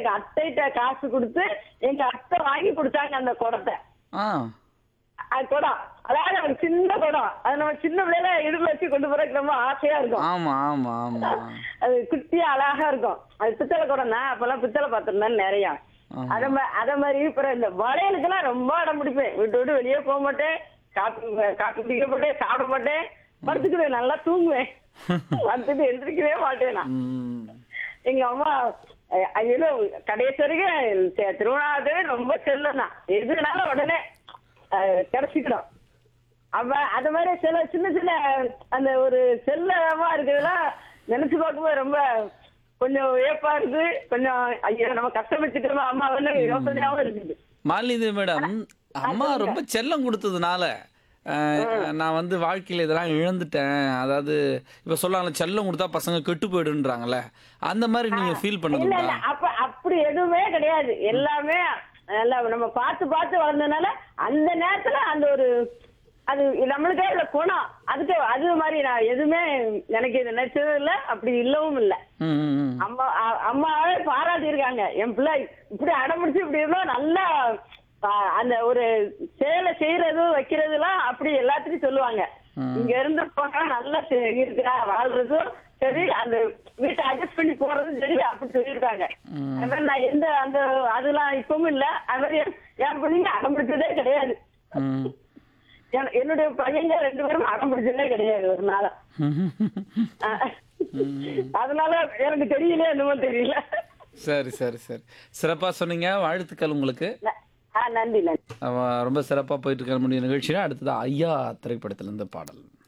எங்க அத்தைகிட்ட காசு கொடுத்து எங்க அத்தை வாங்கி கொடுத்தாங்க அந்த குடத்தை ஆ அது குடம் அதாவது ஒரு சின்ன குடம் அது நம்ம சின்ன பிள்ளைல இடுப்புல வச்சு கொண்டு போறதுக்கு ரொம்ப ஆசையா இருக்கும் ஆமா ஆமா ஆமா அது குட்டியா அழகா இருக்கும் அது பித்தளை குடம் தான் அப்பெல்லாம் பித்தளை பாத்திரம் தான் நிறைய ஆமா. அத மா- அத மாதிரி அப்புறம் இந்த வளையலுக்கெல்லாம் ரொம்ப அடம் பிடிப்பேன் விட்டு விட்டு வெளியே போக மாட்டேன் காப்பி காப்பி குடிக்க மாட்டேன் சாப்பிட மாட்டேன் படுத்துக்குவேன் நல்லா தூங்குவேன் வந்துட்டு எந்திரிக்கவே மாட்டேன் நான் ம். எங்க அம்மா அஹ், ஐயோ கடைசி வரைக்கும் தி- திருவிழாவது ரொம்ப செல்லம் தான் எதுனாலும் உடனே அஹ், கிடைச்சிக்கணும் அப்ப அது மாதிரி சில சின்ன சின்ன அந்த ஒரு செல்லமா இருக்கிறதுலாம் நினைச்சு பார்க்கும்போது ரொம்ப கொஞ்சம் வியப்பா இருக்கு கொஞ்சம் ஐயோ நம்ம கஷ்டப்பட்டுக்கிறோம் அம்மா வந்து யோசனையாவும் இருக்குது மாலினி மேடம் அம்மா ரொம்ப செல்லம் கொடுத்ததுனால அஹ், நான் வந்து வாழ்க்கையில் இதெல்லாம் இழந்துட்டேன் அதாவது இப்போ சொல்லுவாங்கல்ல செல்லம் கொடுத்தா பசங்க கெட்டு போயிடுன்றாங்கல்ல அந்த மாதிரி நீங்க ஃபீல் இல்ல பண்ணதுண்டா இல்ல அப்ப அப்படி எதுவுமே கிடையாது எல்லாமே நல்லா நம்ம பார்த்து பார்த்து வளர்ந்ததுனால அந்த நேரத்துல அந்த ஒரு அது நம்மளுக்கே உள்ள குணம் அதுக்கு அது மாதிரி நான் எதுவுமே எனக்கு இது நினைச்சதும் இல்ல அப்படி இல்லவும் இல்ல ம், ம், ம். அம்மா அ- அம்மாவே பாராட்டி இருக்காங்க என் பிள்ளை இப்படி அடம்பிடிச்சு இப்படி இருந்தா நல்லா ஆ, அந்த ஒரு சேலை செய்யறது வைக்கிறதுலாம் அப்படி எல்லாத்துக்கும் சொல்லுவாங்க ம். இங்க இருந்து போனா நல்லா செ- இருக்கிறா வாழ்றதும் சரி அந்த வீட்டை அட்ஜஸ்ட் பண்ணி போறதும் சரி அப்படி சொல்லியிருக்காங்க ம். அது மாதிரி நான் எந்த அந்த அதெல்லாம் இப்பவும் இல்ல அது மாதிரி என் என் பிள்ளைங்க அடம்பிடிச்சதே கிடையாது ம். என்- என்னுடைய பையங்க ரெண்டு பேரும் அடம்பிடிச்சதே கிடையாது ஒரு நாளும் ஆ. அதனால எனக்கு தெரியல என்னமோ தெரியல சரி சரி சரி சிறப்பாக சொன்னீங்க வாழ்த்துக்கள் உங்களுக்கு ந- ஆ நன்றி நன்றி அவ ரொம்ப சிறப்பாக போயிட்டு இருக்க முடிய நிகழ்ச்சியில் அடுத்தது ஐயா திரைப்படத்திலிருந்து பாடல்